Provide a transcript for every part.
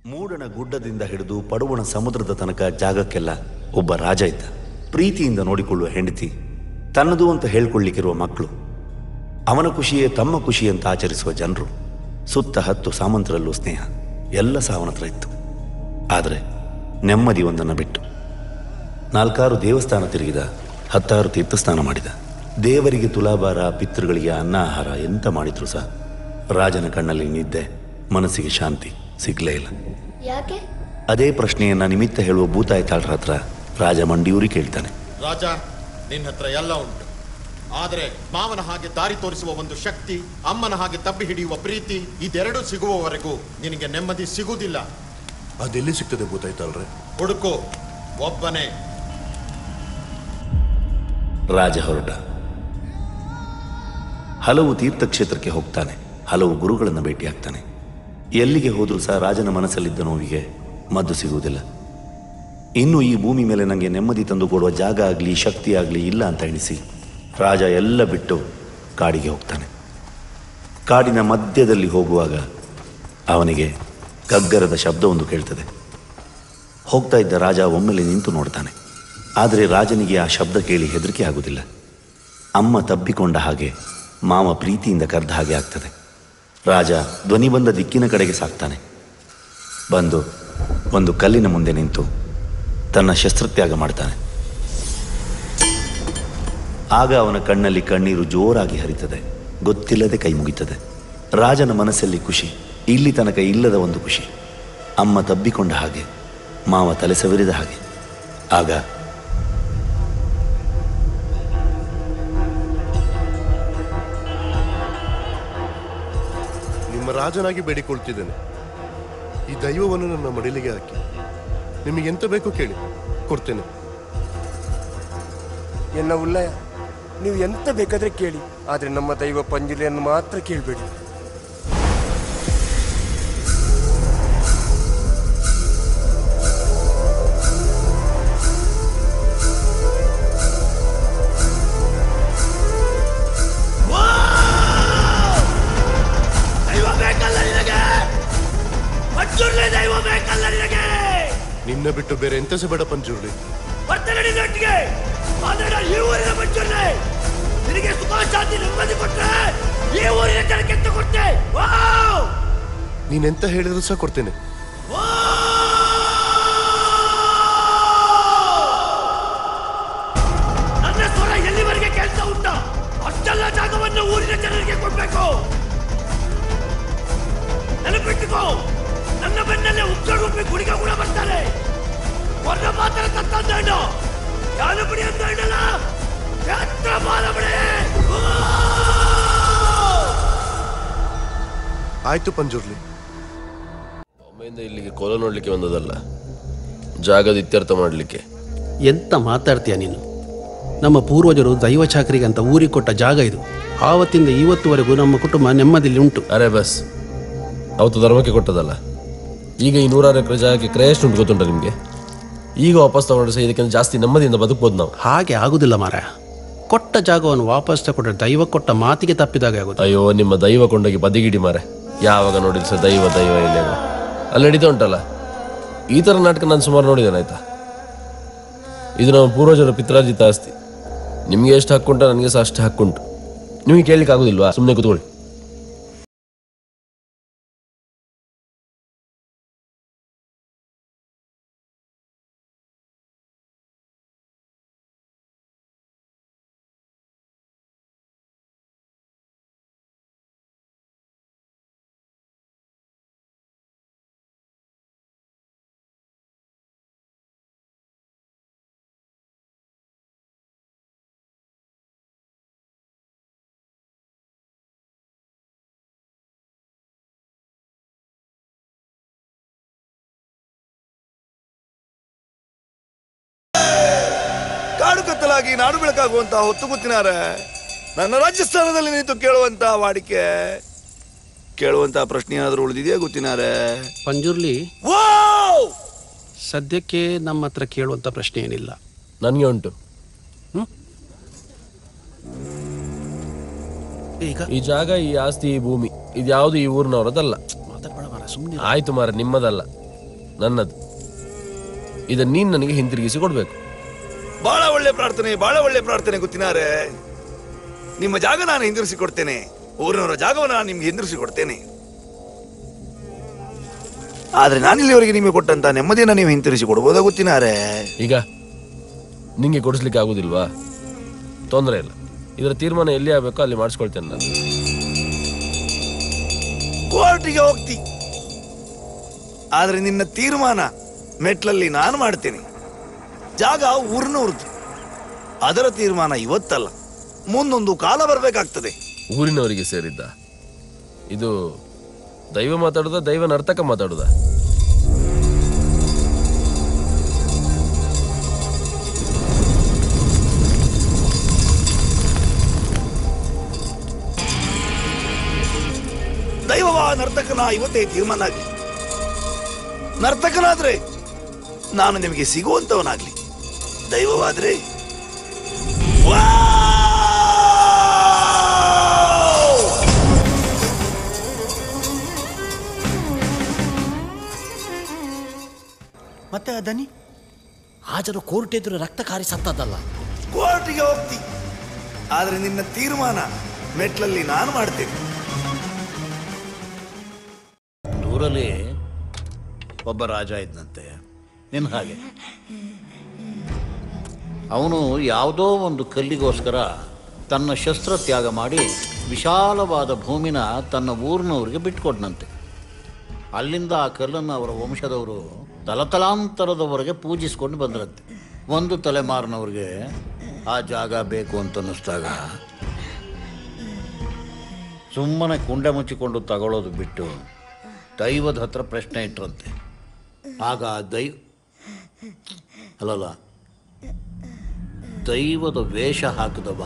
ಮೂಡಣ ಗುಡ್ಡದಿಂದ ಹಿಡಿದು ಪಡುವಣ ಸಮುದ್ರದ ತನಕ ಜಾಗಕ್ಕೆಲ್ಲ ಒಬ್ಬ ರಾಜ ಇದ್ದ ಪ್ರೀತಿಯಿಂದ ನೋಡಿಕೊಳ್ಳುವ ಹೆಂಡತಿ ತನ್ನದು ಅಂತ ಹೇಳ್ಕೊಳ್ಳಿಕ್ಕಿರುವ ಮಕ್ಕಳು ಅವನ ಖುಷಿಯೇ ತಮ್ಮ ಖುಷಿ ಅಂತ ಆಚರಿಸುವ ಜನರು ಸುತ್ತ ಹತ್ತು ಸಾಮಂತರಲ್ಲೂ ಸ್ನೇಹ ಎಲ್ಲ ಸಹ ಅವನ ಹತ್ರ ಇತ್ತು ಆದರೆ ನೆಮ್ಮದಿ ಒಂದನ್ನು ಬಿಟ್ಟು ನಾಲ್ಕಾರು ದೇವಸ್ಥಾನ ತಿರುಗಿದ ಹತ್ತಾರು ತೀರ್ಥಸ್ನಾನ ಮಾಡಿದ ದೇವರಿಗೆ ತುಲಾಭಾರ ಪಿತೃಗಳಿಗೆ ಅನ್ನ ಆಹಾರ ಎಂತ ಮಾಡಿದ್ರು ಸಹ ರಾಜನ ಕಣ್ಣಲ್ಲಿ ನಿದ್ದೆ ಮನಸ್ಸಿಗೆ ಶಾಂತಿ ಸಿಗ್ಲೇ ಇಲ್ಲ ಯಾಕೆ ಅದೇ ಪ್ರಶ್ನೆಯನ್ನ ನಿಮಿತ್ತ ಹೇಳುವ ಭೂತಾಯ್ತಾಳ್ರ ಹತ್ರ ರಾಜ ಮಂಡಿಯೂರಿ ಕೇಳ್ತಾನೆ ರಾಜ ನಿನ್ನ ಹತ್ರ ಎಲ್ಲ ಉಂಟು ಆದರೆ ಮಾವನ ಹಾಗೆ ದಾರಿ ತೋರಿಸುವ ಒಂದು ಶಕ್ತಿ ಅಮ್ಮನ ಹಾಗೆ ತಬ್ಬಿ ಹಿಡಿಯುವ ಪ್ರೀತಿ ಇದೆರಡು ಸಿಗುವವರೆಗೂ ನಿನಗೆ ನೆಮ್ಮದಿ ಸಿಗುವುದಿಲ್ಲ ಅದೆಲ್ಲಿ ಸಿಗ್ತದೆ ಗೊತ್ತಾಯ್ತಲ್ರೆ ಹುಡುಕು ಒಬ್ಬನೇ ರಾಜ ಹೊರಟ ಹಲವು ತೀರ್ಥಕ್ಷೇತ್ರಕ್ಕೆ ಹೋಗ್ತಾನೆ ಹಲವು ಗುರುಗಳನ್ನು ಭೇಟಿಯಾಗ್ತಾನೆ ಎಲ್ಲಿಗೆ ಹೋದರೂ ಸಹ ರಾಜನ ಮನಸ್ಸಲ್ಲಿದ್ದ ನೋವಿಗೆ ಮದ್ದು ಸಿಗುವುದಿಲ್ಲ ಇನ್ನು ಈ ಭೂಮಿ ಮೇಲೆ ನನಗೆ ನೆಮ್ಮದಿ ತಂದು ಕೊಡುವ ಜಾಗ ಆಗಲಿ ಶಕ್ತಿ ಆಗಲಿ ಇಲ್ಲ ಅಂತ ಎಣಿಸಿ ರಾಜ ಎಲ್ಲ ಬಿಟ್ಟು ಕಾಡಿಗೆ ಹೋಗ್ತಾನೆ ಕಾಡಿನ ಮಧ್ಯದಲ್ಲಿ ಹೋಗುವಾಗ ಅವನಿಗೆ ಗಗ್ಗರದ ಶಬ್ದವೊಂದು ಕೇಳ್ತದೆ ಹೋಗ್ತಾ ಇದ್ದ ರಾಜ ಒಮ್ಮೆಲೆ ನಿಂತು ನೋಡ್ತಾನೆ ಆದರೆ ರಾಜನಿಗೆ ಆ ಶಬ್ದ ಕೇಳಿ ಹೆದರಿಕೆ ಆಗುವುದಿಲ್ಲ ಅಮ್ಮ ತಬ್ಬಿಕೊಂಡ ಹಾಗೆ ಮಾವ ಪ್ರೀತಿಯಿಂದ ಕರೆದ ಹಾಗೆ ಆಗ್ತದೆ ರಾಜ ಧ್ವನಿ ಬಂದ ದಿಕ್ಕಿನ ಕಡೆಗೆ ಸಾಕ್ತಾನೆ ಬಂದು ಒಂದು ಕಲ್ಲಿನ ಮುಂದೆ ನಿಂತು ತನ್ನ ಶಸ್ತ್ರತ್ಯಾಗ ಮಾಡ್ತಾನೆ ಆಗ ಅವನ ಕಣ್ಣಲ್ಲಿ ಕಣ್ಣೀರು ಜೋರಾಗಿ ಹರಿತದೆ ಗೊತ್ತಿಲ್ಲದೆ ಕೈ ಮುಗಿತದೆ ರಾಜನ ಮನಸ್ಸಲ್ಲಿ ಖುಷಿ ಇಲ್ಲಿ ತನಕ ಇಲ್ಲದ ಒಂದು ಖುಷಿ ಅಮ್ಮ ತಬ್ಬಿಕೊಂಡ ಹಾಗೆ ಮಾವ ತಲೆ ಸವರಿದ ಹಾಗೆ ಆಗ ನಿಮ್ಮ ರಾಜನಾಗಿ ಬೇಡಿಕೊಳ್ತಿದ್ದೇನೆ ಈ ದೈವವನ್ನು ನನ್ನ ಮಡಿಲಿಗೆ ಹಾಕಿ ನಿಮಗೆ ಎಂತ ಬೇಕು ಕೇಳಿ ಕೊಡ್ತೇನೆ ಎನ್ನ ಉಲ್ಲಯ ನೀವು ಎಂತ ಬೇಕಾದ್ರೆ ಕೇಳಿ ಆದ್ರೆ ನಮ್ಮ ದೈವ ಪಂಜುಲಿಯನ್ನು ಮಾತ್ರ ಕೇಳಬೇಡಿ ದೈವ ಬೇಕಲ್ಲ ನಿನಗೆ ಮಂಜೂರ್ಲೆ ದೈವ ಬೇಕಲ್ಲ ನಿನಗೆ ನಿನ್ನ ಬಿಟ್ಟು ಬೇರೆ ಎಂತ ಸಹ ಬೇಡ ಪಂಜುರ್ಲಿ ಬರ್ತೇನೆ ನಿನ್ನೊಟ್ಟಿಗೆ ಆದ್ರೆ ನಾನು ಈ ಊರಿನ ಮಂಜೂರ್ಲೆ ನಿನಗೆ ಸುಖ ಶಾಂತಿ ನೆಮ್ಮದಿ ಕೊಟ್ರೆ ಈ ಊರಿನ ಜನಕ್ಕೆ ಎಂತ ಕೊಡ್ತೆ ವಾವ್! ನೀನೆಂತ ಹೇಳಿದ್ರು ಸಹ ಕೊಡ್ತೇನೆ ನನ್ನ ಸ್ವರ ಎಲ್ಲಿವರೆಗೆ ಕೆಲಸ ಉಂಟ ಅಷ್ಟೆಲ್ಲ ಜಾಗವನ್ನು ಊರಿನ ಜನರಿಗೆ ಕೊಡ್ಬೇಕು ನೆನಪಿಟ್ಟುಕೋ ನನ್ನ ಬೆನ್ನಲ್ಲೇ ಉಗ್ರರೂಪಿ ಗುಡಿಗೆ ಕೂಡ ಬರ್ತಾರೆ ಕೊರ್ರ ಮಾತ್ರ ತತ್ತಂದ ಯಾರು ಬಿಡಿ ಅಂತ ಹೇಳಲ್ಲ ಎತ್ರ ಬಾಲ ಬಿಡಿ ಆಯ್ತು ಪಂಜುರ್ಲಿ ಒಮ್ಮೆಯಿಂದ ಇಲ್ಲಿಗೆ ಕೊಲ ನೋಡ್ಲಿಕ್ಕೆ ಬಂದದಲ್ಲ ಜಾಗದ ಇತ್ಯರ್ಥ ಮಾಡಲಿಕ್ಕೆ ಎಂತ ಮಾತಾಡ್ತೀಯ ನೀನು ನಮ್ಮ ಪೂರ್ವಜರು ದೈವ ಚಾಕರಿಗೆ ಅಂತ ಊರಿಗೆ ಕೊಟ್ಟ ಜಾಗ ಇದು ಆವತ್ತಿಂದ ಇವತ್ತುವರೆಗೂ ನಮ್ಮ ಕುಟುಂಬ ನೆಮ್ಮದಿಯಲ್ಲಿ ಉಂಟು ಅರೆ ಬಸ್ ಅವತ್ತು ಧರ್ಮಕ್ಕೆ ಕೊಟ್ಟದಲ್ಲ ಈಗ ಈ ನೂರಾರು ಎಕರೆ ಜಾಗಕ್ಕೆ ಕ್ರಯ ಎಷ್ಟು ಉಂಟು ಗೊತ್ತುಂಟ ನಿಮಗೆ ಈಗ ವಾಪಸ್ ತಗೊಂಡ್ರೆ ಸಹ ಇದಕ್ಕಿಂತ ಜಾಸ್ತಿ ನೆಮ್ಮದಿಯಿಂದ ಬದುಕ್ಬೋದು ನಾವು ಹಾಗೆ ಆಗುದಿಲ್ಲ ಮಾರ ಕೊಟ್ಟ ಜಾಗವನ್ನು ವಾಪಸ್ ತಗೊಂಡ್ರೆ ದೈವ ಕೊಟ್ಟ ಮಾತಿಗೆ ತಪ್ಪಿದಾಗ ಆಗುದು ಅಯ್ಯೋ ನಿಮ್ಮ ದೈವ ಕೊಂಡೋಗಿ ಬದಿಗಿಡಿ ಮಾರೆ ಯಾವಾಗ ನೋಡಿದ್ರು ಸಹ ದೈವ ದೈವ ಇಲ್ಲ ಅಲ್ಲಿ ನಡೀತಾ ಉಂಟಲ್ಲ ಈ ಥರ ನಾಟಕ ನಾನು ಸುಮಾರು ನೋಡಿದ್ದೇನೆ ಆಯ್ತಾ ಇದು ನಮ್ಮ ಪೂರ್ವಜರ ಪಿತ್ರಾರ್ಜಿತ ಆಸ್ತಿ ನಿಮಗೆ ಎಷ್ಟು ಹಕ್ಕುಂಟ ನನಗೆ ಸಹ ಅಷ್ಟು ಹಕ್ಕುಂಟು ನಿಮಗೆ ಕೇಳಲಿಕ್ಕೆ ಆಗುದಿಲ್ವಾ ಸುಮ್ಮನೆ ಕೂತ್ಕೊಳ್ಳಿ ಕಾಡು ಕತ್ತಲಾಗಿ ನಾಡು ಬೆಳಕಾಗುವಂತಹ ಹೊತ್ತು ಗೊತ್ತಿನಾರೆ ನನ್ನ ರಾಜಸ್ಥಾನದಲ್ಲಿ ನಿಂತು ಕೇಳುವಂತಹ ವಾಡಿಕೆ ಕೇಳುವಂತಹ ಪ್ರಶ್ನೆ ಏನಾದರೂ ಉಳಿದಿದೆಯಾ ಗೊತ್ತಿನಾರೆ ಪಂಜುರ್ಲಿ ಸದ್ಯಕ್ಕೆ ನಮ್ಮ ಹತ್ರ ಕೇಳುವಂತ ಪ್ರಶ್ನೆ ಏನಿಲ್ಲ ನನಗೆ ಉಂಟು ಈಗ ಈ ಜಾಗ ಈ ಆಸ್ತಿ ಈ ಭೂಮಿ ಇದು ಯಾವುದು ಈ ಊರಿನವರದಲ್ಲ ಮಾತಾಡ್ಬೇಡ ಮಾರ ಸುಮ್ಮನೆ ಆಯ್ತು ಮಾರ ನಿಮ್ಮದಲ್ಲ ನನ್ನದು ಇದನ್ನ ನೀನು ನನಗೆ ಹಿಂತಿರುಗಿಸಿ ಕೊಡಬೇಕು ಬಹಳ ಒಳ್ಳೆ ಪ್ರಾರ್ಥನೆ ಬಹಳ ಒಳ್ಳೆ ಪ್ರಾರ್ಥನೆ ಗೊತ್ತಿನಾರೆ ನಿಮ್ಮ ಜಾಗ ನಾನು ಹಿಂದಿರಿಸಿ ಕೊಡ್ತೇನೆ ಊರಿನವರ ಜಾಗವನ್ನು ನಾನು ನಿಮ್ಗೆ ಹಿಂದಿರಿಸಿ ಕೊಡ್ತೇನೆ ಆದ್ರೆ ನಾನಿಲ್ಲಿವರೆಗೆ ನಿಮಗೆ ಕೊಟ್ಟಂತ ನೆಮ್ಮದಿಯನ್ನ ನೀವು ಹಿಂತಿರಿಸಿ ಕೊಡ್ಬೋದಾ ಗೊತ್ತಿನಾರೆ ಈಗ ನಿಂಗೆ ಕೊಡಿಸ್ಲಿಕ್ಕೆ ಆಗುದಿಲ್ವಾ ತೊಂದರೆ ಇಲ್ಲ ಇದರ ತೀರ್ಮಾನ ಎಲ್ಲಿ ಆಗಬೇಕೋ ಅಲ್ಲಿ ಮಾಡಿಸ್ಕೊಳ್ತೇನೆ ನಾನು ಕೋರ್ಟಿಗೆ ಹೋಗ್ತಿ ಆದ್ರೆ ನಿನ್ನ ತೀರ್ಮಾನ ಮೆಟ್ಲಲ್ಲಿ ನಾನು ಮಾಡ್ತೇನೆ ಜಾಗ ಊರಿನವ್ರದ್ದು ಅದರ ತೀರ್ಮಾನ ಇವತ್ತಲ್ಲ ಮುಂದೊಂದು ಕಾಲ ಬರಬೇಕಾಗ್ತದೆ ಊರಿನವರಿಗೆ ಸೇರಿದ್ದ ಇದು ದೈವ ಮಾತಾಡುದ ದೈವ ನರ್ತಕ ಮಾತಾಡುದ ದೈವವ ನರ್ತಕನ ಇವತ್ತೇ ತೀರ್ಮಾನ ಆಗ್ಲಿ ನರ್ತಕನಾದ್ರೆ ನಾನು ನಿಮಗೆ ಸಿಗುವಂತವನಾಗ್ಲಿ ದೈವವಾದ್ರೆ ಮತ್ತೆ ಆ ದನಿ ಹಾಜರು ಕೋರ್ಟ್ ಎದುರು ರಕ್ತ ಕಾರಿ ಸತ್ತದಲ್ಲ ಕೋರ್ಟಿಗೆ ಹೋಗ್ತಿ ಆದ್ರೆ ನಿನ್ನ ತೀರ್ಮಾನ ಮೆಟ್ಲಲ್ಲಿ ನಾನು ಮಾಡ್ತೇನೆ ಊರಲ್ಲಿ ಒಬ್ಬ ರಾಜ ಇದ್ದಂತೆ ನಿನ್ನ ಹಾಗೆ ಅವನು ಯಾವುದೋ ಒಂದು ಕಲ್ಲಿಗೋಸ್ಕರ ತನ್ನ ಶಸ್ತ್ರ ತ್ಯಾಗ ಮಾಡಿ ವಿಶಾಲವಾದ ಭೂಮಿನ ತನ್ನ ಊರಿನವ್ರಿಗೆ ಬಿಟ್ಕೊಡ್ನಂತೆ ಅಲ್ಲಿಂದ ಆ ಕಲ್ಲನ್ನು ಅವರ ವಂಶದವರು ತಲತಲಾಂತರದವರೆಗೆ ಪೂಜಿಸ್ಕೊಂಡು ಬಂದ್ರಂತೆ ಒಂದು ತಲೆಮಾರಿನವ್ರಿಗೆ ಆ ಜಾಗ ಬೇಕು ಅಂತ ಅನ್ನಿಸ್ದಾಗ ಸುಮ್ಮನೆ ಕುಂಡೆ ಮುಚ್ಚಿಕೊಂಡು ತಗೊಳ್ಳೋದು ಬಿಟ್ಟು ದೈವದ ಹತ್ರ ಪ್ರಶ್ನೆ ಇಟ್ರಂತೆ ಆಗ ಆ ದೈವ ಅಲ್ಲಲ್ಲ ದೈವದ ವೇಷ ಹಾಕಿದವ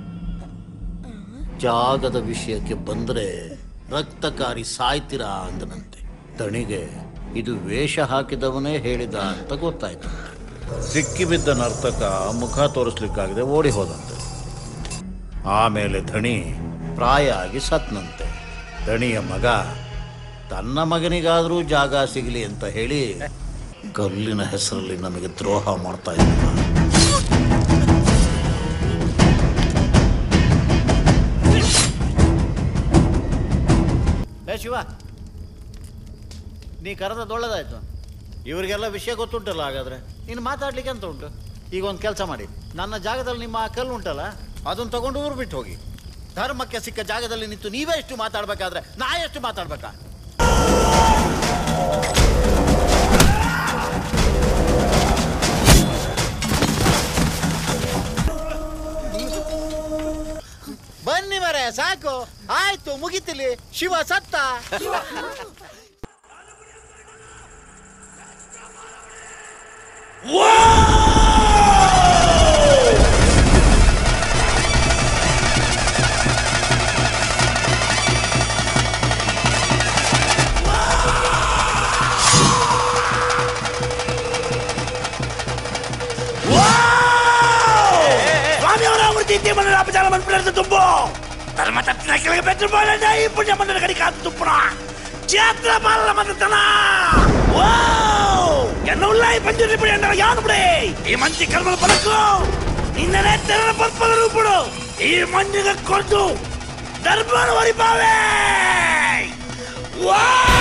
ಜಾಗದ ವಿಷಯಕ್ಕೆ ಬಂದರೆ ರಕ್ತಕಾರಿ ಸಾಯ್ತೀರಾ ಅಂದನಂತೆ ತಣಿಗೆ ಇದು ವೇಷ ಹಾಕಿದವನೇ ಹೇಳಿದ ಅಂತ ಗೊತ್ತಾಯ್ತು ಸಿಕ್ಕಿಬಿದ್ದ ನರ್ತಕ ಮುಖ ತೋರಿಸ್ಲಿಕ್ಕಾಗದೆ ಓಡಿ ಹೋದಂತೆ ಆಮೇಲೆ ಧಣಿ ಪ್ರಾಯ ಆಗಿ ಸತ್ನಂತೆ ಧಣಿಯ ಮಗ ತನ್ನ ಮಗನಿಗಾದರೂ ಜಾಗ ಸಿಗಲಿ ಅಂತ ಹೇಳಿ ಕಲ್ಲಿನ ಹೆಸರಲ್ಲಿ ನಮಗೆ ದ್ರೋಹ ಮಾಡ್ತಾ ಇದ್ದ ಏ ಶಿವ ನೀ ಕರೆದದ್ದು ಒಳ್ಳೇದಾಯ್ತು ಇವರಿಗೆಲ್ಲ ವಿಷಯ ಗೊತ್ತುಂಟಲ್ಲ ಹಾಗಾದ್ರೆ ನೀನು ಮಾತಾಡ್ಲಿಕ್ಕೆ ಅಂತ ಉಂಟು ಈಗ ಒಂದು ಕೆಲಸ ಮಾಡಿ ನನ್ನ ಜಾಗದಲ್ಲಿ ನಿಮ್ಮ ಆ ಕಲ್ಲು ಉಂಟಲ್ಲ ಅದನ್ನು ತಗೊಂಡು ಊರು ಬಿಟ್ಟು ಹೋಗಿ ಧರ್ಮಕ್ಕೆ ಸಿಕ್ಕ ಜಾಗದಲ್ಲಿ ನಿಂತು ನೀವೇ ಎಷ್ಟು ಮಾತಾಡ್ಬೇಕಾದ್ರೆ ನಾ ಎಷ್ಟು ಮಾತಾಡ್ಬೇಕಾ ಬನ್ನಿ ಮರೆ ಸಾಕು ಆಯ್ತು ಮುಗಿತಿಲಿ ಶಿವ ಸತ್ತ ಸ್ವಾಮಿಯವರ ಅಮೃತಿ ಮನೆ ಅಪಚಾರ ಮನ್ಪಿಡಿದ ತುಂಬು ಧರ್ಮ ತಪ್ಪಿನ ಕೆಳಗೆ ಬೆಚ್ಚು ಬಾಳಣ್ಣ ಈ ಪುಣ್ಯ ಮಂಡಲ ಕಡಿ ಕಾದು ತುಪ್ಪಣ ಕ್ಷೇತ್ರ ಬಾಲನ ಮಂದತನ ಎನ್ನ ಉಳ್ಳಾಯಿ ಪಂಜುರಿ ಬಿಡಿ ಅಣ್ಣ ಯಾನು ಬಿಡಿ ಈ ಮಂಚಿ ಕರ್ಮದ ಪಲಕು ನಿನ್ನನೆ ತೆರನ ಪರ್ಪದ ರೂಪಡು ಈ ಮಂಜಿಗೆ ಕೊಡ್ದು ದರ್ಬಾರ ವರಿಪಾವೆ ವಾ